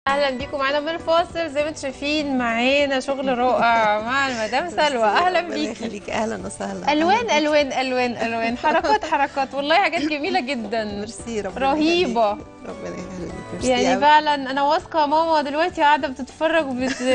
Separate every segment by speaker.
Speaker 1: اهلا بيكم معانا من الفاصل زي ما انتم شايفين معانا شغل رائع مع المدام سلوى اهلا
Speaker 2: ربنا
Speaker 1: بيكي
Speaker 2: يخليك اهلا وسهلا
Speaker 1: الوان الوان الوان الوان حركات حركات والله حاجات جميله جدا
Speaker 2: ميرسي ربنا
Speaker 1: رهيبه
Speaker 2: يخليك. ربنا يخليك ميرسي
Speaker 1: يعني
Speaker 2: أوي.
Speaker 1: فعلا انا واثقه ماما دلوقتي قاعده بتتفرج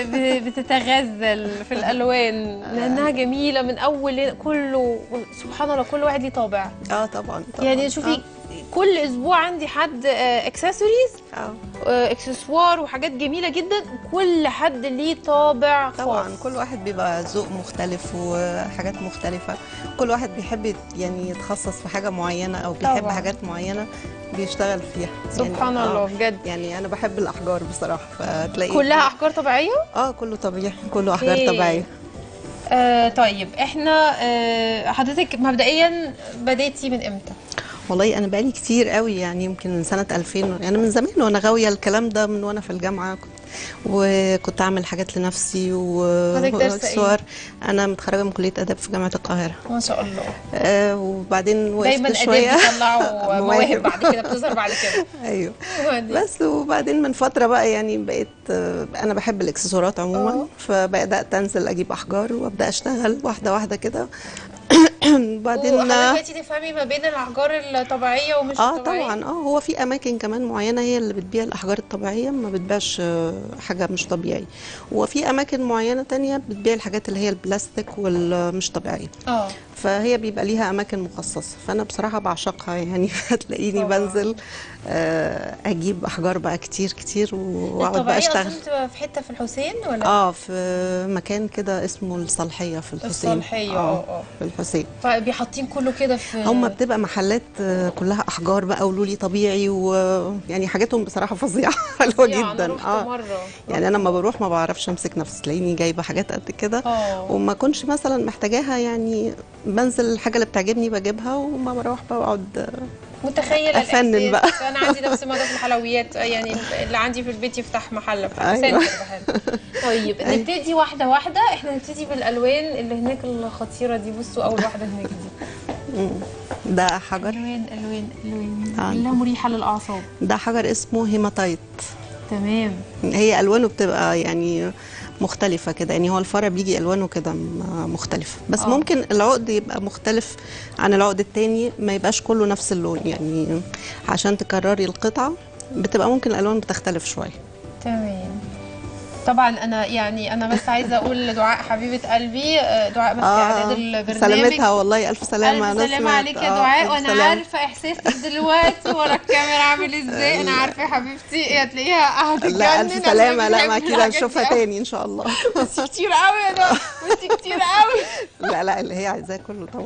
Speaker 1: وبتتغزل في الالوان لانها جميله من اول كله سبحان الله كل واحد ليه طابع
Speaker 2: اه طبعا طبعا
Speaker 1: يعني شوفي كل اسبوع عندي حد اكسسوارز
Speaker 2: اه
Speaker 1: اكسسوار وحاجات جميله جدا كل حد ليه طابع
Speaker 2: طبعا
Speaker 1: خاص
Speaker 2: كل واحد بيبقى ذوق مختلف وحاجات مختلفة كل واحد بيحب يت- يعني يتخصص في حاجة معينة أو بيحب
Speaker 1: طبعاً.
Speaker 2: حاجات معينة بيشتغل فيها
Speaker 1: سبحان
Speaker 2: يعني
Speaker 1: الله
Speaker 2: آه.
Speaker 1: بجد
Speaker 2: يعني أنا بحب الأحجار بصراحة فتلاقي
Speaker 1: كلها احجار طبيعيه
Speaker 2: اه كله طبيعي كله أحجار
Speaker 1: أوكي.
Speaker 2: طبيعية
Speaker 1: آه طيب احنا آه حضرتك مبدئيا بديتي من امتى
Speaker 2: والله انا بقالي كتير قوي يعني يمكن من سنه 2000 يعني من زمان وانا غاويه الكلام ده من وانا في الجامعه كنت وكنت اعمل حاجات لنفسي و
Speaker 1: حضرتك دارسة إيه؟
Speaker 2: وإكسسوار. انا متخرجه من كليه اداب في جامعه القاهره
Speaker 1: ما شاء الله
Speaker 2: آه وبعدين
Speaker 1: دايما
Speaker 2: وقفت
Speaker 1: اداب
Speaker 2: شويه
Speaker 1: بيطلعوا مواهب
Speaker 2: مواهب.
Speaker 1: بعد كده بتظهر بعد كده
Speaker 2: ايوه
Speaker 1: وبعدين؟
Speaker 2: بس وبعدين من فتره بقى يعني بقيت آه، انا بحب الاكسسوارات عموما
Speaker 1: آه.
Speaker 2: فبدات انزل اجيب احجار وابدا اشتغل واحده واحده كده بعدين
Speaker 1: وحضرتك بقيتي تفهمي ما بين الاحجار الطبيعيه ومش
Speaker 2: اه
Speaker 1: الطبيعيه
Speaker 2: طبعا اه هو في اماكن كمان معينه هي اللي بتبيع الاحجار الطبيعيه ما بتبيعش آه، حاجه مش طبيعي وفي اماكن معينه تانية بتبيع الحاجات اللي هي البلاستيك والمش طبيعيه
Speaker 1: اه
Speaker 2: فهي بيبقى ليها اماكن مخصصه فانا بصراحه بعشقها يعني هتلاقيني
Speaker 1: طبعاً.
Speaker 2: بنزل آه، اجيب احجار بقى كتير كتير واقعد بقى
Speaker 1: الطبيعيه
Speaker 2: اشتغل
Speaker 1: اصلا بتبقى في حته في الحسين ولا
Speaker 2: اه في مكان كده اسمه الصالحيه في الحسين
Speaker 1: الصالحية، آه، آه.
Speaker 2: في الحسين
Speaker 1: فبيحطين كله كده في
Speaker 2: هم بتبقى محلات آه، كلها احجار بقى ولولي طبيعي ويعني حاجاتهم بصراحه فظيعه حلوه
Speaker 1: يعني أنا
Speaker 2: جدا
Speaker 1: رحت
Speaker 2: اه
Speaker 1: مره
Speaker 2: يعني انا لما بروح ما بعرفش امسك نفسي تلاقيني جايبه حاجات قد كده
Speaker 1: اه
Speaker 2: وما كنتش مثلا محتاجاها يعني بنزل الحاجه اللي بتعجبني بجيبها وما بروح بقعد
Speaker 1: متخيله
Speaker 2: أفنن
Speaker 1: الإحساس.
Speaker 2: بقى.
Speaker 1: انا عندي نفس الموضوع في الحلويات يعني اللي عندي في البيت يفتح محل في
Speaker 2: أيوة.
Speaker 1: سنتر محل طيب نبتدي واحده واحده احنا نبتدي بالالوان اللي هناك الخطيره دي بصوا اول واحده هناك دي
Speaker 2: مم. ده حجر
Speaker 1: الوان الوان الوان
Speaker 2: آه.
Speaker 1: كلها مريحه للاعصاب
Speaker 2: ده حجر اسمه هيماتايت
Speaker 1: تمام
Speaker 2: هي الوانه بتبقى يعني مختلفة كده يعني هو الفرع بيجي الوانه كده م- مختلفة بس
Speaker 1: آه.
Speaker 2: أوه. ممكن العقد يبقى مختلف عن العقد التاني ما يبقاش كله نفس اللون يعني عشان تكرري القطعة بتبقى ممكن الالوان بتختلف شوية
Speaker 1: تمام طبعا انا يعني انا بس عايزه اقول لدعاء حبيبه قلبي آه، دعاء ماسكه اعداد البرنامج
Speaker 2: سلامتها والله الف سلامة
Speaker 1: ألف
Speaker 2: أنا
Speaker 1: سلامة
Speaker 2: سمعت.
Speaker 1: عليك يا
Speaker 2: آه،
Speaker 1: دعاء
Speaker 2: ألف
Speaker 1: وأنا
Speaker 2: سلامة.
Speaker 1: عارفة إحساسك دلوقتي ورا الكاميرا عامل إزاي أنا عارفة يا حبيبتي هي هتلاقيها هتتجنن
Speaker 2: لا الف
Speaker 1: أنا
Speaker 2: سلامة لا
Speaker 1: بحب
Speaker 2: ما اكيد
Speaker 1: الحاجات
Speaker 2: هنشوفها
Speaker 1: دي أوي.
Speaker 2: تاني ان شاء الله
Speaker 1: بس كتير قوي يا دعاء بس كتير قوي
Speaker 2: لا لا اللي هي عايزاه كله طبعا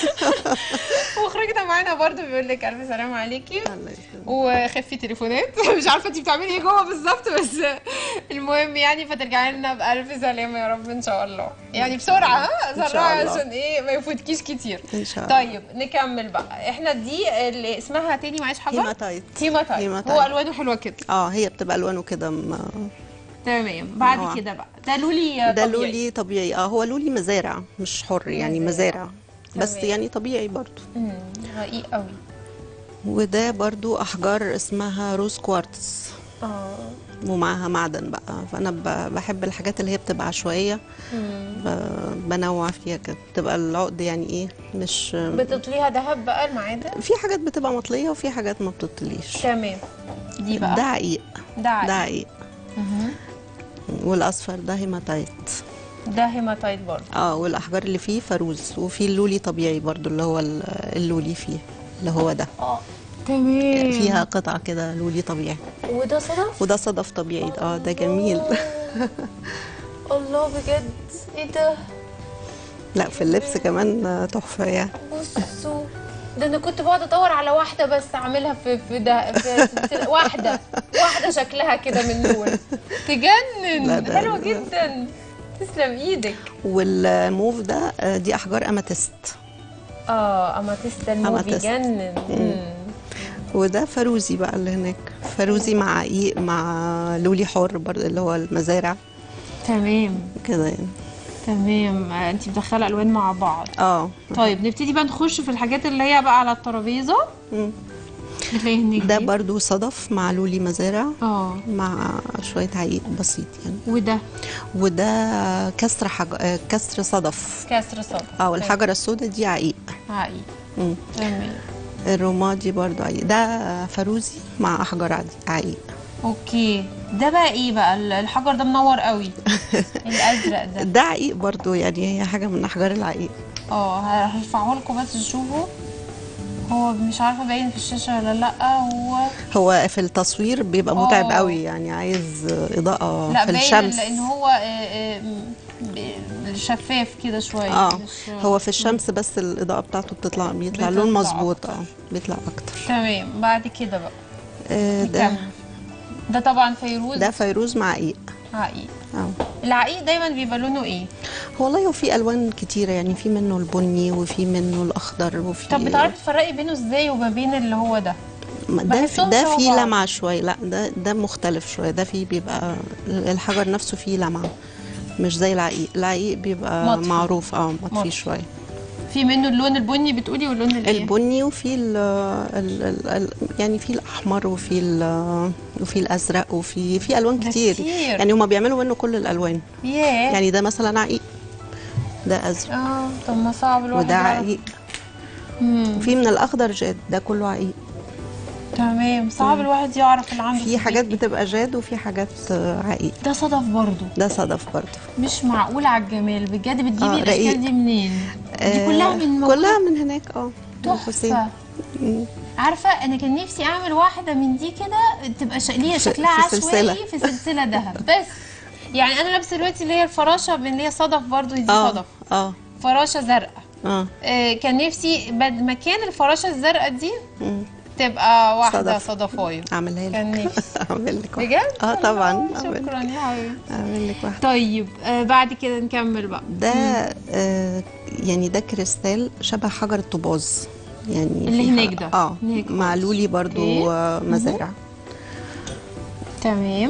Speaker 1: مخرجنا معانا برضو بيقول لك ألف سلامة عليكي
Speaker 2: الله يسلمك.
Speaker 1: وخفي تليفونات مش عارفه انت بتعملي ايه جوه بالظبط بس المهم يعني فترجعي لنا بالف سلامه يا رب ان شاء الله يعني بسرعه ها
Speaker 2: إن شاء
Speaker 1: سرعي
Speaker 2: الله.
Speaker 1: عشان ايه ما يفوتكيش كتير
Speaker 2: ان شاء الله
Speaker 1: طيب نكمل بقى احنا دي اللي اسمها تاني معلش حاجه
Speaker 2: هيماتايت
Speaker 1: هيماتايت
Speaker 2: هيماتايت.
Speaker 1: هو الوانه حلوه كده
Speaker 2: اه هي بتبقى الوانه كده م-
Speaker 1: تمام بعد
Speaker 2: نوع.
Speaker 1: كده بقى ده لولي
Speaker 2: ده
Speaker 1: طبيعي.
Speaker 2: لولي طبيعي اه هو لولي مزارع مش حر يعني
Speaker 1: مزارع.
Speaker 2: مزارع بس
Speaker 1: تمام.
Speaker 2: يعني طبيعي برضو
Speaker 1: امم رقيق قوي
Speaker 2: وده برضو احجار اسمها روز كوارتز
Speaker 1: اه
Speaker 2: ومعاها معدن بقى فانا ب- بحب الحاجات اللي هي بتبقى عشوائيه
Speaker 1: مم.
Speaker 2: ب- بنوع فيها كده بتبقى العقد يعني ايه مش
Speaker 1: بتطليها ذهب بقى المعادن
Speaker 2: في حاجات بتبقى مطليه وفي حاجات ما بتطليش
Speaker 1: تمام دي بقى
Speaker 2: ده عقيق
Speaker 1: ده عادي.
Speaker 2: ده عقيق
Speaker 1: مهم.
Speaker 2: والاصفر ده هيماتايت
Speaker 1: ده هيماتايت برضه
Speaker 2: اه والاحجار اللي فيه فروز وفي اللولي طبيعي برضو اللي هو ال- اللولي فيه اللي هو ده
Speaker 1: اه تمام
Speaker 2: فيها قطعه كده لولي طبيعي
Speaker 1: وده صدف
Speaker 2: وده صدف طبيعي اه ده جميل
Speaker 1: الله بجد ايه ده
Speaker 2: لا في اللبس كمان آه، تحفه يعني
Speaker 1: بصوا ده انا كنت بقعد ادور على واحده بس اعملها في في ده في, في واحده واحده شكلها كده من دول
Speaker 2: لا،
Speaker 1: تجنن
Speaker 2: ده-
Speaker 1: حلوه
Speaker 2: ده-
Speaker 1: جدا تسلم ايدك
Speaker 2: والموف ده آه، دي احجار اماتيست
Speaker 1: اه اماتيستا المو
Speaker 2: أماتيست.
Speaker 1: بيجنن مم.
Speaker 2: وده فروزي بقى اللي هناك فروزي مع عقيق مع لولي حر برضه اللي هو المزارع
Speaker 1: تمام
Speaker 2: كده يعني
Speaker 1: تمام آه، انت مدخله الوان مع بعض
Speaker 2: اه
Speaker 1: طيب نبتدي بقى نخش في الحاجات اللي هي بقى على الترابيزه
Speaker 2: مم.
Speaker 1: بتلاقي هناك
Speaker 2: ده
Speaker 1: دي.
Speaker 2: برضو صدف مع لولي مزارع
Speaker 1: اه
Speaker 2: مع شويه عقيق بسيط يعني
Speaker 1: وده
Speaker 2: وده كسر حج... آه، كسر صدف
Speaker 1: كسر صدف
Speaker 2: اه والحجره السوداء دي عقيق
Speaker 1: عقيق
Speaker 2: مم.
Speaker 1: تمام
Speaker 2: الرمادي برضو عقيق ده فروزي مع احجار عدي- عقيق
Speaker 1: اوكي ده بقى ايه بقى ال- الحجر ده منور قوي الازرق ده
Speaker 2: ده عقيق برضو يعني هي حاجه من احجار العقيق
Speaker 1: اه هرفعه لكم بس تشوفوا هو مش عارفه باين في الشاشه ولا لا هو
Speaker 2: هو في التصوير بيبقى متعب
Speaker 1: آه.
Speaker 2: قوي يعني عايز اضاءه
Speaker 1: لا
Speaker 2: في
Speaker 1: باين
Speaker 2: الشمس
Speaker 1: لان هو آه، آه، ب- شفاف كده شويه
Speaker 2: اه
Speaker 1: مش-
Speaker 2: هو في الشمس بس الاضاءه بتاعته بتطلع بيطلع لون
Speaker 1: بتطلع
Speaker 2: مظبوط اه بيطلع اكتر
Speaker 1: تمام بعد كده بقى
Speaker 2: آه، ده
Speaker 1: نكمل ده طبعا فيروز
Speaker 2: ده فيروز مع عقيق
Speaker 1: عقيق
Speaker 2: اه
Speaker 1: العقيق دايما بيبقى لونه ايه
Speaker 2: والله وفي الوان كتيره يعني في منه البني وفي منه الاخضر وفي
Speaker 1: طب بتعرفي تفرقي بينه ازاي وما بين اللي هو ده
Speaker 2: ما ده
Speaker 1: بحسهم
Speaker 2: ده
Speaker 1: شبه
Speaker 2: فيه
Speaker 1: بعض.
Speaker 2: لمعه شويه لا ده ده مختلف شويه ده فيه بيبقى الحجر نفسه فيه لمعه مش زي العقيق العقيق بيبقى
Speaker 1: مطفي.
Speaker 2: معروف اه
Speaker 1: مطفي.
Speaker 2: مطفي شويه
Speaker 1: في منه اللون البني بتقولي واللون الايه
Speaker 2: البني وفي ال ال ال ال يعني في الاحمر وفي ال وفي الازرق وفي في الوان
Speaker 1: ده
Speaker 2: كتير.
Speaker 1: كتير.
Speaker 2: يعني هما بيعملوا منه كل الالوان
Speaker 1: ياه
Speaker 2: يعني ده مثلا عقيق ده ازرق
Speaker 1: اه طب ما صعب الواحد
Speaker 2: وده
Speaker 1: يعرف.
Speaker 2: عقيق
Speaker 1: مم.
Speaker 2: في من الاخضر جاد ده كله عقيق
Speaker 1: تمام صعب الواحد يعرف اللي عنده
Speaker 2: في
Speaker 1: البيت
Speaker 2: حاجات
Speaker 1: إيه.
Speaker 2: بتبقى جاد وفي حاجات آه، عقيق
Speaker 1: ده صدف برضو
Speaker 2: ده صدف برضه
Speaker 1: مش معقول على الجمال بجد بتجيبي
Speaker 2: آه،
Speaker 1: الاشكال
Speaker 2: رقيق.
Speaker 1: دي منين دي
Speaker 2: آه،
Speaker 1: كلها من موجودة؟
Speaker 2: كلها من هناك اه من الحسين.
Speaker 1: تحفه
Speaker 2: مم.
Speaker 1: عارفه انا كان نفسي اعمل واحده من دي كده تبقى ش... ليها
Speaker 2: في-
Speaker 1: شكلها
Speaker 2: في سلسلة.
Speaker 1: عشوائي في سلسله ذهب بس يعني انا لابسه دلوقتي اللي هي الفراشه من اللي هي صدف برضو دي
Speaker 2: اه
Speaker 1: صدف
Speaker 2: اه
Speaker 1: فراشه زرقاء
Speaker 2: اه
Speaker 1: آه، كان نفسي بد- مكان الفراشه الزرقاء دي
Speaker 2: مم.
Speaker 1: تبقى واحده
Speaker 2: صدف.
Speaker 1: صدفايه
Speaker 2: اعملها
Speaker 1: كان
Speaker 2: لك
Speaker 1: نفسي
Speaker 2: اعمل لك واحدة.
Speaker 1: بجد
Speaker 2: اه طبعا
Speaker 1: الله،
Speaker 2: اعمل
Speaker 1: شكرا يا حبيبي
Speaker 2: اعمل لك واحده
Speaker 1: طيب آه بعد كده نكمل بقى
Speaker 2: ده آه يعني ده كريستال شبه حجر الطوباز يعني
Speaker 1: اللي
Speaker 2: في
Speaker 1: هناك
Speaker 2: ح-
Speaker 1: ده.
Speaker 2: اه
Speaker 1: هناك
Speaker 2: مع
Speaker 1: خالص.
Speaker 2: لولي برضو
Speaker 1: أوكي.
Speaker 2: آه، مزارع
Speaker 1: تمام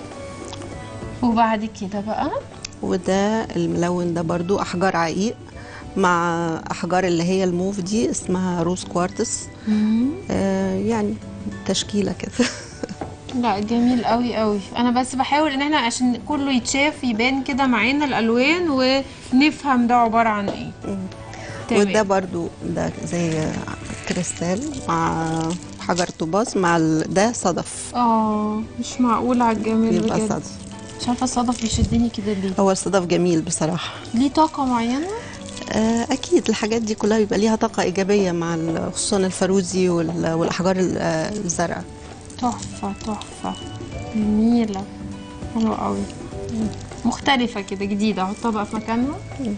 Speaker 1: وبعد كده بقى
Speaker 2: وده الملون ده برضو احجار عقيق مع احجار اللي هي الموف دي اسمها روز كوارتز آه يعني تشكيله كده
Speaker 1: لا جميل قوي قوي انا بس بحاول ان احنا عشان كله يتشاف يبان كده معانا الالوان ونفهم ده عباره عن ايه تمام.
Speaker 2: وده برضو ده زي كريستال مع حجر طوباز مع ال... ده صدف
Speaker 1: اه مش معقول على الجمال
Speaker 2: بيبقى
Speaker 1: بجد
Speaker 2: صدف
Speaker 1: مش عارفه الصدف بيشدني كده ليه
Speaker 2: هو الصدف جميل بصراحه
Speaker 1: ليه طاقه معينه
Speaker 2: آه، اكيد الحاجات دي كلها بيبقى ليها طاقه ايجابيه مع ال- خصوصا الفروزي وال- والاحجار ال- آه، الزرقاء
Speaker 1: تحفه تحفه جميله حلوه قوي مختلفه كده جديده احطها بقى في مكانها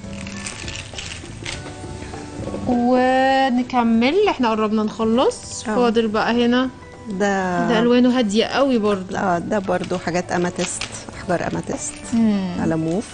Speaker 1: ونكمل احنا قربنا نخلص
Speaker 2: آه.
Speaker 1: فاضل بقى هنا
Speaker 2: ده
Speaker 1: ده الوانه هاديه قوي برضه
Speaker 2: اه ده برضو حاجات اماتيست احجار اماتيست على موف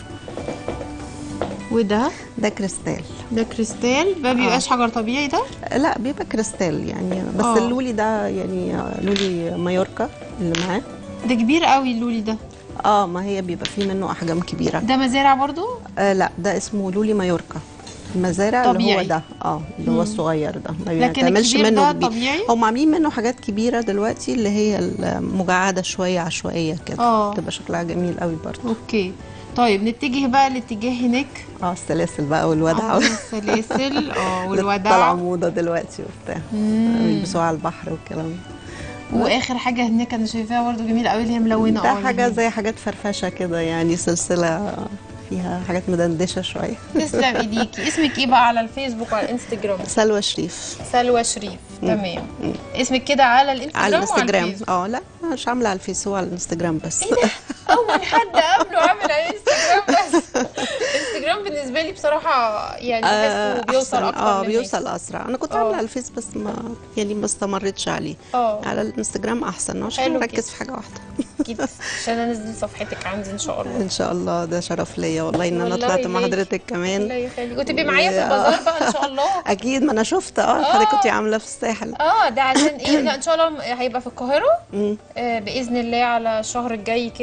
Speaker 1: وده
Speaker 2: ده كريستال
Speaker 1: ده كريستال ما بيبقاش حجر طبيعي ده
Speaker 2: لا بيبقى كريستال يعني بس
Speaker 1: آه.
Speaker 2: اللولي ده يعني آه، لولي مايوركا اللي معاه
Speaker 1: ده كبير قوي اللولي ده
Speaker 2: اه ما هي بيبقى فيه منه احجام كبيره
Speaker 1: ده مزارع برضو
Speaker 2: آه لا ده اسمه لولي مايوركا المزارع اللي هو
Speaker 1: طبيعي.
Speaker 2: ده اه اللي هو الصغير ده ما
Speaker 1: لكن
Speaker 2: بيتعملش
Speaker 1: الكبير
Speaker 2: منه
Speaker 1: ده
Speaker 2: كبير
Speaker 1: طبيعي
Speaker 2: هم عاملين منه حاجات كبيره دلوقتي اللي هي المجعده شويه عشوائيه كده
Speaker 1: آه.
Speaker 2: تبقى شكلها جميل قوي برضه
Speaker 1: اوكي طيب نتجه بقى لاتجاه هناك
Speaker 2: اه السلاسل بقى والودع
Speaker 1: عمود السلاسل اه
Speaker 2: طالعه
Speaker 1: والوداع
Speaker 2: موضه دلوقتي وبتاع
Speaker 1: مم.
Speaker 2: بيلبسوها على البحر والكلام ده
Speaker 1: واخر حاجه هناك انا شايفاها برضو جميله قوي اللي هي ملونه
Speaker 2: ده
Speaker 1: اه
Speaker 2: حاجه
Speaker 1: اللي هي.
Speaker 2: زي حاجات فرفشه كده يعني سلسله فيها حاجات مدندشه شويه
Speaker 1: تسلم ايديكي اسمك ايه بقى على الفيسبوك وعلى الانستجرام
Speaker 2: سلوى شريف
Speaker 1: سلوى شريف تمام اسمك كده على الانستجرام
Speaker 2: على الانستجرام
Speaker 1: الفيسبوك؟
Speaker 2: اه لا مش عامله على الفيس هو على الانستجرام بس
Speaker 1: ايه ده اول حد قبله عامل على الانستجرام بس الانستجرام بالنسبه لي بصراحه يعني
Speaker 2: آه،
Speaker 1: بحسه بيوصل
Speaker 2: أحسن.
Speaker 1: اكتر
Speaker 2: اه
Speaker 1: للناس.
Speaker 2: بيوصل اسرع انا كنت
Speaker 1: آه.
Speaker 2: عامله على الفيس بس ما يعني ما استمرتش عليه
Speaker 1: اه
Speaker 2: على الانستجرام احسن عشان
Speaker 1: حلو
Speaker 2: نركز
Speaker 1: كده.
Speaker 2: في حاجه واحده
Speaker 1: اكيد عشان انزل صفحتك عندي ان شاء الله
Speaker 2: ان شاء الله ده شرف ليا والله ان انا
Speaker 1: والله
Speaker 2: طلعت مع
Speaker 1: ليك.
Speaker 2: حضرتك
Speaker 1: الله
Speaker 2: كمان
Speaker 1: يخليك وتبقي معايا في البازار بقى ان شاء الله
Speaker 2: اكيد ما انا شفت اه حضرتك كنت عامله في الساحل
Speaker 1: اه ده عشان ايه لا ان شاء الله هيبقى في القاهره
Speaker 2: مم.
Speaker 1: آه باذن الله على الشهر الجاي كده بن-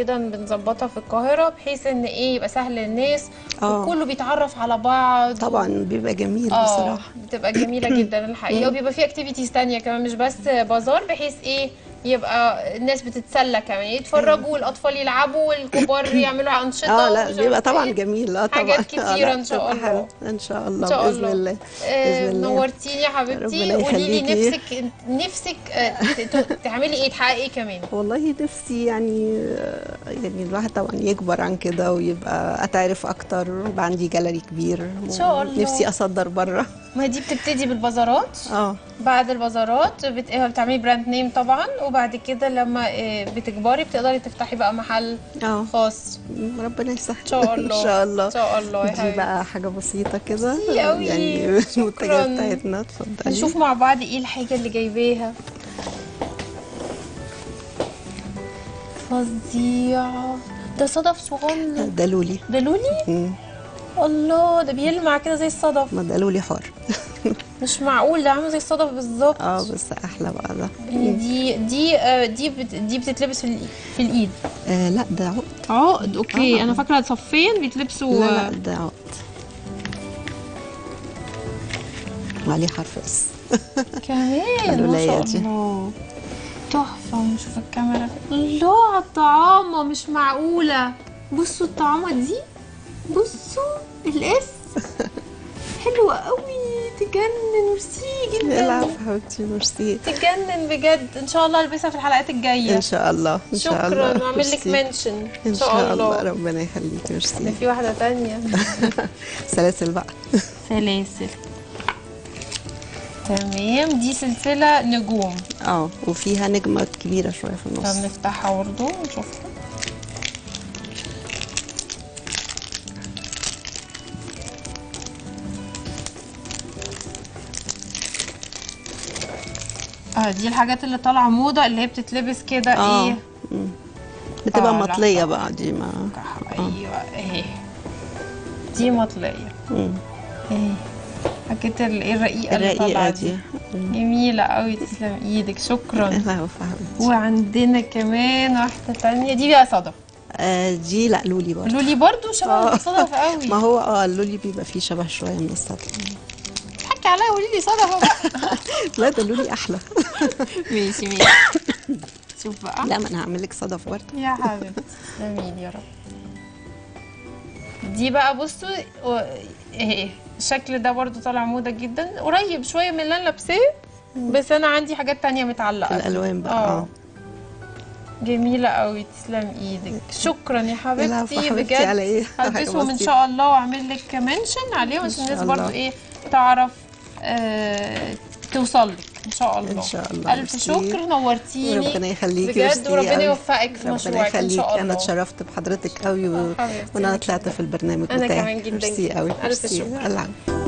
Speaker 1: نظبطها في القاهره بحيث ان ايه يبقى سهل للناس
Speaker 2: آه.
Speaker 1: وكله بيتعرف على بعض
Speaker 2: طبعا بيبقى جميل
Speaker 1: اه
Speaker 2: بصراحه
Speaker 1: بتبقى جميله جدا الحقيقه وبيبقى في اكتيفيتيز تانية كمان مش بس بازار بحيث ايه يبقى الناس بتتسلى كمان يتفرجوا والاطفال يلعبوا والكبار يعملوا انشطه
Speaker 2: اه لا
Speaker 1: ومش
Speaker 2: بيبقى
Speaker 1: عارفة
Speaker 2: طبعا
Speaker 1: إيه.
Speaker 2: جميل اه طبعا
Speaker 1: حاجات
Speaker 2: آه،
Speaker 1: كتيرة
Speaker 2: لا،
Speaker 1: إن شاء
Speaker 2: تبقى
Speaker 1: الله.
Speaker 2: حلو. ان شاء الله
Speaker 1: إن شاء
Speaker 2: باذن
Speaker 1: الله.
Speaker 2: الله
Speaker 1: آه،
Speaker 2: باذن الله
Speaker 1: نورتيني يا حبيبتي
Speaker 2: ربنا
Speaker 1: قولي لي
Speaker 2: يخليكي.
Speaker 1: نفسك نفسك آه، ت- ت- تعملي ايه تحققي ايه كمان
Speaker 2: والله نفسي يعني يعني الواحد طبعا يكبر عن كده ويبقى اتعرف اكتر ويبقى عندي جاليري كبير ان
Speaker 1: شاء الله.
Speaker 2: نفسي اصدر بره
Speaker 1: ما دي بتبتدي بالبازارات
Speaker 2: اه
Speaker 1: بعد البازارات بت... آه، بتعملي براند نيم طبعا وبعد كده لما آه، بتكبري بتقدري تفتحي بقى محل
Speaker 2: اه
Speaker 1: خاص
Speaker 2: ربنا يسهل
Speaker 1: ان شاء الله
Speaker 2: ان شاء الله
Speaker 1: ان شاء الله يا
Speaker 2: دي
Speaker 1: حبيبتي
Speaker 2: بقى حاجه بسيطه كده
Speaker 1: ميرسي أوي.
Speaker 2: يعني المنتجات
Speaker 1: شكراً.
Speaker 2: بتاعتنا اتفضلي
Speaker 1: نشوف مع بعض ايه الحاجه اللي جايباها فظيعه ده صدف صغنن
Speaker 2: ده لولي
Speaker 1: ده لولي
Speaker 2: مم.
Speaker 1: الله ده بيلمع كده زي الصدف
Speaker 2: ما ده لولي حار
Speaker 1: مش معقول ده عامل زي الصدف بالظبط
Speaker 2: اه بس احلى بقى ده
Speaker 1: دي دي آه، دي بت- دي بتتلبس في الإي- في الايد
Speaker 2: آه لا ده عقد
Speaker 1: عقد اوكي
Speaker 2: آه.
Speaker 1: انا فاكره صفين بيتلبسوا
Speaker 2: لا لا ده عقد وعليه حرف اس
Speaker 1: كمان ما
Speaker 2: اللولاية
Speaker 1: شاء
Speaker 2: دي.
Speaker 1: الله تحفه نشوف الكاميرا الله على الطعامه مش معقوله بصوا الطعامه دي بصوا الاس حلوه قوي تجنن ميرسي جدا
Speaker 2: العب حبيبتي ميرسي
Speaker 1: تجنن بجد ان شاء الله البسها في الحلقات الجايه
Speaker 2: ان شاء الله ان شاء الله
Speaker 1: شكرا واعمل لك
Speaker 2: ميرسي.
Speaker 1: منشن
Speaker 2: ان شاء الله ربنا يخليك
Speaker 1: ده
Speaker 2: ميرسي
Speaker 1: في واحده تانية
Speaker 2: سلاسل بقى
Speaker 1: سلاسل تمام دي سلسله نجوم
Speaker 2: اه وفيها نجمه كبيره شويه في
Speaker 1: طب
Speaker 2: النص
Speaker 1: نفتحها برضه نشوفها اه دي الحاجات اللي طالعه موضه اللي هي بتتلبس كده
Speaker 2: اه
Speaker 1: ايه
Speaker 2: مم. بتبقى
Speaker 1: آه،
Speaker 2: مطليه
Speaker 1: لحظة.
Speaker 2: بقى دي ما
Speaker 1: ايوه اهي دي مطليه
Speaker 2: مم.
Speaker 1: اهي حاجات ال- ايه الرقيقه اللي
Speaker 2: الرقيقه
Speaker 1: طالعه
Speaker 2: دي
Speaker 1: دي جميله قوي تسلم ايدك شكرا
Speaker 2: لا حبيبتي
Speaker 1: وعندنا كمان واحده تانية دي بقى صدف
Speaker 2: آه دي لا لولي برضه
Speaker 1: لولي برضو شبه
Speaker 2: آه.
Speaker 1: الصدف قوي
Speaker 2: ما هو اه اللولي بيبقى فيه شبه شويه من السطح
Speaker 1: حكي عليا قولي لي صدف أهو.
Speaker 2: لا ده اللولي احلى
Speaker 1: ماشي ماشي شوف بقى
Speaker 2: لا ما انا هعمل لك صدف برضه
Speaker 1: يا حبيبتي جميل يا رب دي بقى بصوا و- ايه الشكل ده برضو طالع موضة جدا قريب شوية من اللي انا لابساه بس انا عندي حاجات تانية متعلقة
Speaker 2: الالوان بقى
Speaker 1: آه.
Speaker 2: اه
Speaker 1: جميلة قوي تسلم ايدك شكرا يا
Speaker 2: العفو
Speaker 1: حبيبتي
Speaker 2: حبيبتي
Speaker 1: بجد
Speaker 2: على ايه حاجة
Speaker 1: هلبسهم ان
Speaker 2: بسيطة.
Speaker 1: شاء الله واعمل لك منشن عليهم عشان
Speaker 2: إن شاء
Speaker 1: الناس برضو
Speaker 2: الله.
Speaker 1: ايه تعرف آه توصل لك ان شاء الله
Speaker 2: إن شاء الله.
Speaker 1: الف
Speaker 2: ميرسي.
Speaker 1: شكر نورتيني
Speaker 2: ربنا يخليكي
Speaker 1: بجد
Speaker 2: ميرسي
Speaker 1: وربنا
Speaker 2: أوي.
Speaker 1: يوفقك في
Speaker 2: ربنا
Speaker 1: مشروعك ان
Speaker 2: يخليك
Speaker 1: شاء الله
Speaker 2: انا اتشرفت بحضرتك قوي و...
Speaker 1: حبيبتي.
Speaker 2: وانا طلعت في البرنامج
Speaker 1: أنا
Speaker 2: بتاعك
Speaker 1: كمان جدا
Speaker 2: ميرسي قوي
Speaker 1: ألف
Speaker 2: ميرسي.
Speaker 1: شكر.
Speaker 2: العفو